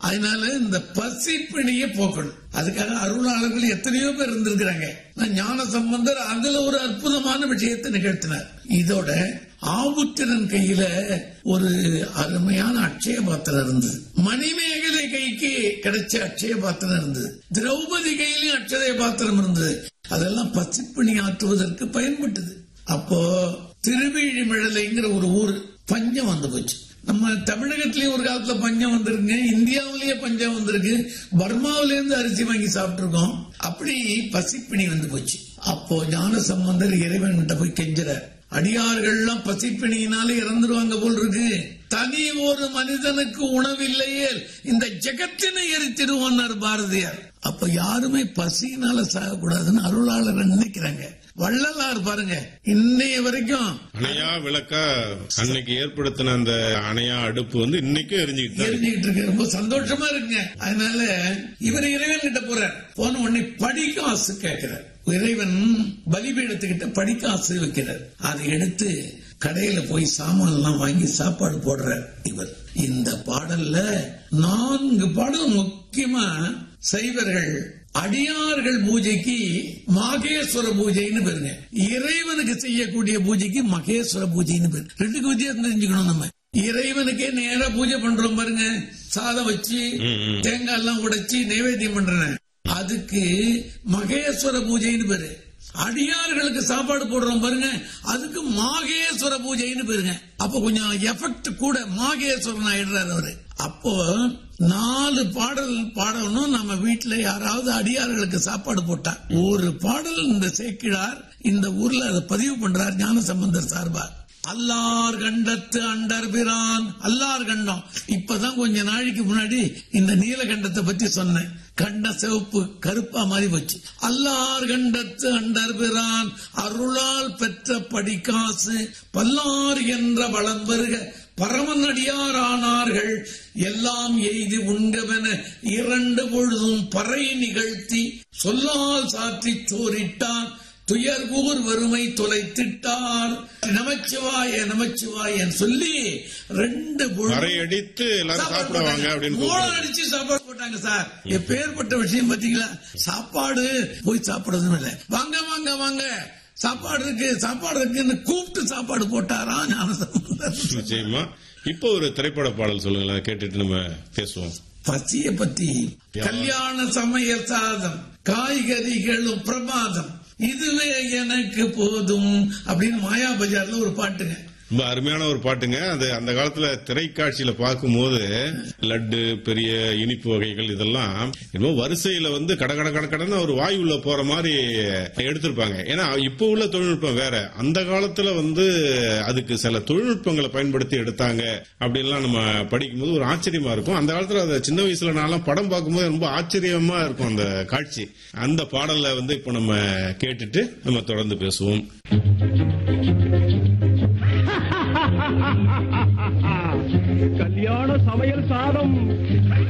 அதனால இந்த பசிப்பிணியை போக்கணும் அதுக்காக அருளாளர்கள் எத்தனையோ பேர் இருந்திருக்கிறாங்க நான் ஞான சம்பந்தர் அதுல ஒரு அற்புதமான விஷயத்தை நிகழ்த்தினார் இதோட ஆபுத்திரன் கையில ஒரு அருமையான அட்சய பாத்திரம் இருந்தது மணிமேகலை கைக்கு கிடைச்ச அட்சய பாத்திரம் இருந்தது திரௌபதி கையிலும் அட்சய பாத்திரம் இருந்தது அதெல்லாம் பசிப்பிணி ஆற்றுவதற்கு பயன்பட்டது அப்போ திருவிழிமிழலைங்கிற ஒரு ஊர் பஞ்சம் வந்து போச்சு நம்ம தமிழகத்திலயும் ஒரு காலத்துல பஞ்சம் வந்திருக்குங்க இந்தியாவிலேயே பஞ்சம் வந்திருக்கு பர்மாவில இருந்து அரிசி வாங்கி சாப்பிட்டுருக்கோம் அப்படி பசிப்பிணி வந்து போச்சு அப்போ ஞான சம்பந்தர் இறைவன்கிட்ட போய் கெஞ்சுறார் அடியார்கள்லாம் பசிப்பிணியினால இறந்துருவாங்க போல் இருக்கு தனி ஒரு மனிதனுக்கு உணவில்லையே இந்த ஜெகத்தினை எரித்திடுவார் பாரதியார் அப்ப யாருமே பசியினால சாகக்கூடாதுன்னு அருளாளர் நினைக்கிறாங்க வள்ளலார் பாருங்க இன்னைய வரைக்கும் அணையா விளக்கா அன்னைக்கு ஏற்படுத்தின அந்த அணையா அடுப்பு வந்து இன்னைக்கும் எரிஞ்சுக்கிட்டு தான் இருக்கு. எரிஞ்சுக்கிட்டு இருக்கு ரொம்ப சந்தோஷமா இருக்குங்க அதனால இவர் இறைவன் கிட்ட போறார் போன உடனே படிக்காசு கேட்கிறார் இறைவன் பலிபீடத்துக்கிட்ட படிக்காசு வைக்கிறார் அதை எடுத்து கடையில போய் சாமான் எல்லாம் வாங்கி சாப்பாடு போடுறார் இவர் இந்த பாடல்ல நான்கு பாடல் முக்கியமா சைவர்கள் அடியார்கள் பூஜைக்கு மாகேஸ்வர பூஜைன்னு பேருங்க இறைவனுக்கு செய்யக்கூடிய பூஜைக்கு மகேஸ்வர பூஜைன்னு பேரு ரெண்டுக்கு வித்தியாசம் தெரிஞ்சுக்கணும் நம்ம இறைவனுக்கே நேரா பூஜை பண்றோம் பாருங்க சாதம் வச்சு தேங்காய் எல்லாம் உடைச்சு நைவேத்தியம் பண்றேன் அதுக்கு மகேஸ்வர பூஜைன்னு பேரு அடியார்களுக்கு சாப்பாடு போடுறோம் பாருங்க அதுக்கு மாகேஸ்வர பூஜைன்னு பேருங்க அப்ப கொஞ்சம் எஃபெக்ட் கூட மாகேஸ்வரன் ஆயிடுறாரு அவரு அப்போ நாலு பாடல் பாடணும் நம்ம வீட்டுல யாராவது அடியார்களுக்கு சாப்பாடு போட்டா ஒரு பாடல் இந்த சேக்கிழார் இந்த ஊர்ல அதை பதிவு பண்றார் ஞான சம்பந்தர் சார்பா அல்லார் கண்டத்து அண்டர் பிரான் அல்லார் கண்டம் இப்பதான் கொஞ்ச நாளைக்கு முன்னாடி இந்த நீலகண்டத்தை பத்தி சொன்னேன் கண்ட சிவப்பு கருப்பா மாறி போச்சு அல்லார் கண்டத்து அண்டர் பிரான் அருளால் பெற்ற படிக்காசு பல்லார் என்ற வளம் வருக பரமனடியாரானார்கள் எல்லாம் எய்து உண்கவென இரண்டு பொழுதும் பறை நிகழ்த்தி சொல்லால் சாற்றி சோரிட்டான் துயர் ஊர் வறுமை தொலைத்திட்டார் நமச்சிவாய நமச்சிவாயன் சொல்லி ரெண்டு பொழுது அறை அடித்து எல்லாரும் சாப்பிடுவாங்க அப்படின்னு மூலம் கூப்பிடுறாங்க. அடிச்சு சாப்பாடு போட்டாங்க சார் எப்பேற்பட்ட விஷயம் பாத்தீங்களா சாப்பாடு போய் சாப்பிடுறதும் இல்ல வாங்க வாங்க வாங்க சாப்பாடு இருக்கு சாப்பாடு இருக்குன்னு கூப்பிட்டு சாப்பாடு போட்டாரா ஞானசம்பந்தர் நிச்சயமா இப்போ ஒரு திரைப்பட பாடல் சொல்லுங்களேன் கேட்டுட்டு நம்ம பேசுவோம் பசிய பத்தி கல்யாண சமய சாதம் காய்கறிகளும் பிரமாதம் இதுவே எனக்கு போதும் அப்படின்னு மாயா பஜார்ல ஒரு பாட்டுங்க ரொம்ப அருமையான ஒரு பாட்டுங்க அது அந்த காலத்துல திரைக்காட்சியில பார்க்கும்போது லட்டு பெரிய இனிப்பு வகைகள் இதெல்லாம் என்னமோ வரிசையில வந்து கட கட கட கடன்னு ஒரு வாயு உள்ள போற மாதிரி எடுத்திருப்பாங்க ஏன்னா இப்போ உள்ள தொழில்நுட்பம் வேற அந்த காலத்துல வந்து அதுக்கு சில தொழில்நுட்பங்களை பயன்படுத்தி எடுத்தாங்க அப்படின்லாம் நம்ம படிக்கும்போது ஒரு ஆச்சரியமா இருக்கும் அந்த காலத்துல அதை சின்ன வயசுல நான்லாம் படம் பார்க்கும்போது ரொம்ப ஆச்சரியமா இருக்கும் அந்த காட்சி அந்த பாடலை வந்து இப்போ நம்ம கேட்டுட்டு நம்ம தொடர்ந்து பேசுவோம் கல்யாண சமையல் சாதம்